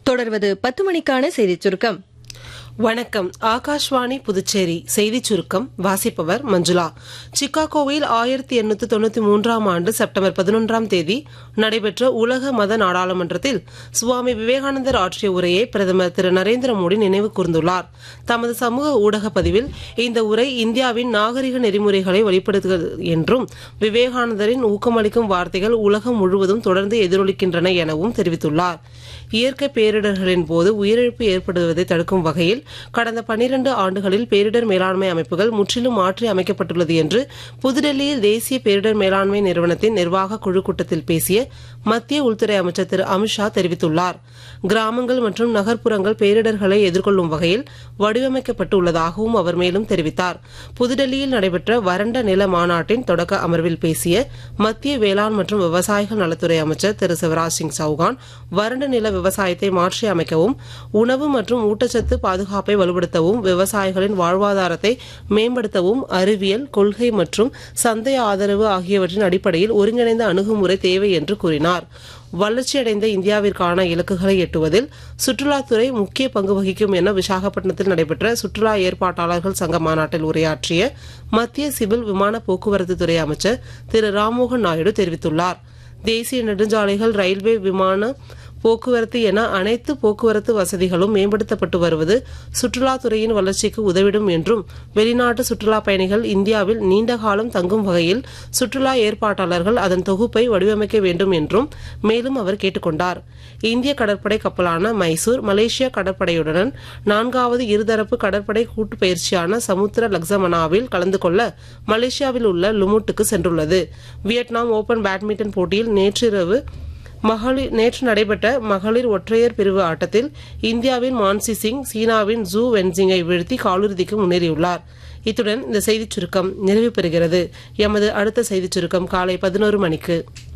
தொடர்வது பத்து மணிக்கான செய்திச் சுருக்கம் வணக்கம் ஆகாஷ்வாணி புதுச்சேரி செய்திச் சுருக்கம் வாசிப்பவர் மஞ்சுளா சிக்காகோவில் ஆயிரத்தி எண்ணூத்தி தொண்ணூத்தி மூன்றாம் ஆண்டு செப்டம்பர் பதினொன்றாம் தேதி நடைபெற்ற உலக மத நாடாளுமன்றத்தில் சுவாமி விவேகானந்தர் ஆற்றிய உரையை பிரதமர் திரு நரேந்திர மோடி நினைவு கூர்ந்துள்ளார் தமது சமூக ஊடக பதிவில் இந்த உரை இந்தியாவின் நாகரிக நெறிமுறைகளை வெளிப்படுத்துகிறது என்றும் விவேகானந்தரின் ஊக்கமளிக்கும் வார்த்தைகள் உலகம் முழுவதும் தொடர்ந்து எதிரொலிக்கின்றன எனவும் தெரிவித்துள்ளார் இயற்கை பேரிடர்களின் போது உயிரிழப்பு ஏற்படுவதை தடுக்கும் வகையில் கடந்த பனிரண்டு ஆண்டுகளில் பேரிடர் மேலாண்மை அமைப்புகள் முற்றிலும் மாற்றி அமைக்கப்பட்டுள்ளது என்று புதுடெல்லியில் தேசிய பேரிடர் மேலாண்மை நிறுவனத்தின் நிர்வாக குழு கூட்டத்தில் பேசிய மத்திய உள்துறை அமைச்சர் திரு அமித்ஷா தெரிவித்துள்ளார் கிராமங்கள் மற்றும் நகர்ப்புறங்கள் பேரிடர்களை எதிர்கொள்ளும் வகையில் வடிவமைக்கப்பட்டுள்ளதாகவும் அவர் மேலும் தெரிவித்தார் புதுடெல்லியில் நடைபெற்ற வறண்ட நில மாநாட்டின் தொடக்க அமர்வில் பேசிய மத்திய வேளாண் மற்றும் விவசாயிகள் நலத்துறை அமைச்சர் திரு சிவராஜ் சிங் சௌகான் வறண்ட நில விவசாயத்தை மாற்றி அமைக்கவும் உணவு மற்றும் ஊட்டச்சத்து பாதுகாப்பை வலுப்படுத்தவும் விவசாயிகளின் வாழ்வாதாரத்தை மேம்படுத்தவும் அறிவியல் கொள்கை மற்றும் சந்தை ஆதரவு ஆகியவற்றின் அடிப்படையில் ஒருங்கிணைந்த அணுகுமுறை தேவை என்று கூறினார் வளர்ச்சியடைந்த இந்தியாவிற்கான இலக்குகளை எட்டுவதில் சுற்றுலாத்துறை முக்கிய பங்கு வகிக்கும் என விசாகப்பட்டினத்தில் நடைபெற்ற சுற்றுலா ஏற்பாட்டாளர்கள் சங்க மாநாட்டில் உரையாற்றிய மத்திய சிவில் விமான போக்குவரத்து துறை அமைச்சர் திரு ராம்மோகன் நாயுடு தெரிவித்துள்ளார் தேசிய நெடுஞ்சாலைகள் ரயில்வே விமான போக்குவரத்து என அனைத்து போக்குவரத்து வசதிகளும் மேம்படுத்தப்பட்டு வருவது சுற்றுலாத்துறையின் வளர்ச்சிக்கு உதவிடும் என்றும் வெளிநாட்டு சுற்றுலா பயணிகள் இந்தியாவில் நீண்ட காலம் தங்கும் வகையில் சுற்றுலா ஏற்பாட்டாளர்கள் அதன் தொகுப்பை வடிவமைக்க வேண்டும் என்றும் மேலும் அவர் கேட்டுக்கொண்டார் இந்திய கடற்படை கப்பலான மைசூர் மலேசிய கடற்படையுடன் நான்காவது இருதரப்பு கடற்படை கூட்டு பயிற்சியான சமுத்திர லக்ஸமனாவில் கலந்து கொள்ள மலேசியாவில் உள்ள லுமுட்டுக்கு சென்றுள்ளது வியட்நாம் ஓபன் பேட்மிண்டன் போட்டியில் நேற்றிரவு மகளிர் நேற்று நடைபெற்ற மகளிர் ஒற்றையர் பிரிவு ஆட்டத்தில் இந்தியாவின் மான்சி சிங் சீனாவின் ஜூ வென்சிங்கை வீழ்த்தி காலிறுதிக்கு முன்னேறியுள்ளார் இத்துடன் இந்த செய்திச் சுருக்கம் நிறைவு பெறுகிறது எமது அடுத்த செய்திச் சுருக்கம் காலை பதினோரு மணிக்கு